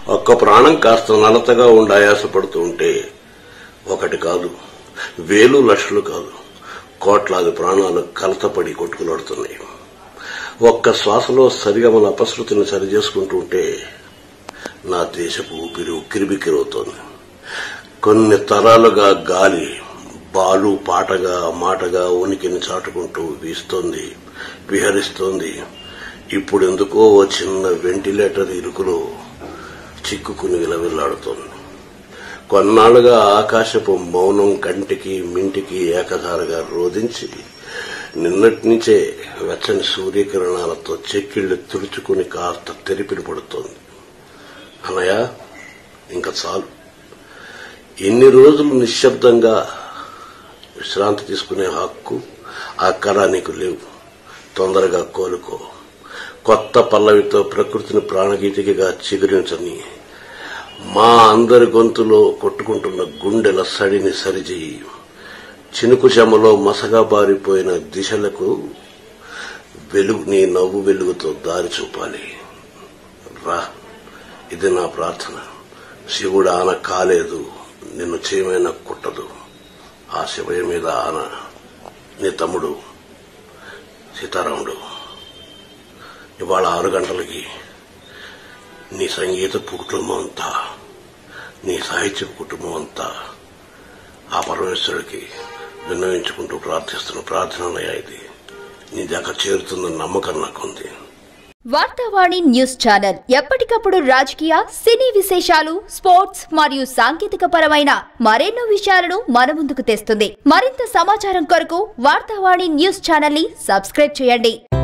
ఒక్క ప్రాణం కాస్త నలతగా ఉండి ఆయాసపడుతూ ఉంటే ఒకటి కాదు వేలు లక్షలు కాదు కోట్లాది ప్రాణాలు కలతపడి కొట్టుకులాడుతున్నాయి ఒక్క శ్వాసలో సరిగమల అపశృతిని సరిచేసుకుంటూ ఉంటే నా దేశపు ఊపిరి ఉక్కిరిబిక్కిరవుతోంది కొన్ని తరాలుగా గాలి బాలు పాటగా మాటగా ఉనికిని చాటుకుంటూ వీస్తోంది విహరిస్తోంది ఇప్పుడు ఎందుకో ఓ చిన్న వెంటిలేటర్ ఇరుకులో చిక్కుకుని విలవిల్లాడుతోంది కొన్నాళ్లుగా ఆకాశపు మౌనం కంటికి మింటికి ఏకధారగా రోధించి నిన్నటి నుంచే వెచ్చని సూర్యకిరణాలతో చెక్కిళ్లు తుడుచుకుని కాస్త తెరిపిడి పడుతోంది అనయ్య ఇంకా చాలు ఎన్ని రోజులు నిశ్శబ్దంగా విశ్రాంతి తీసుకునే హక్కు అక్కడ నీకు లేవు తొందరగా కోలుకో కొత్త పల్లవితో ప్రకృతిని ప్రాణగీతికగా చిగురించని మా అందరి గొంతులో కొట్టుకుంటున్న గుండెల సడిని సరిచేయి చినుకు చెమలో మసగా బారిపోయిన దిశలకు వెలుగు నీ నవ్వు వెలుగుతో దారి చూపాలి రా ఇది నా ప్రార్థన శివుడు ఆన కాలేదు నిన్ను చేయమైన కుట్టదు ఆ శివయ్య మీద ఆన నీ తమ్ముడు సీతారాముడు ఇవాళ ఆరు గంటలకి నీ సంగీత కుటుంబం అంతా నీ సాహిత్య కుటుంబం అంతా ఆ పరమేశ్వరుడికి విన్నవించుకుంటూ ప్రార్థిస్తున్న ప్రార్థనలయ్యా ఇది నీ దగ్గర చేరుతుందని నమ్మకం నాకుంది వార్తావాణి న్యూస్ ఛానల్ ఎప్పటికప్పుడు రాజకీయ సినీ విశేషాలు స్పోర్ట్స్ మరియు సాంకేతిక పరమైన మరెన్నో విషయాలను మన ముందుకు తెస్తుంది మరింత సమాచారం కొరకు వార్తావాణి న్యూస్ ఛానల్ ని సబ్స్క్రైబ్ చేయండి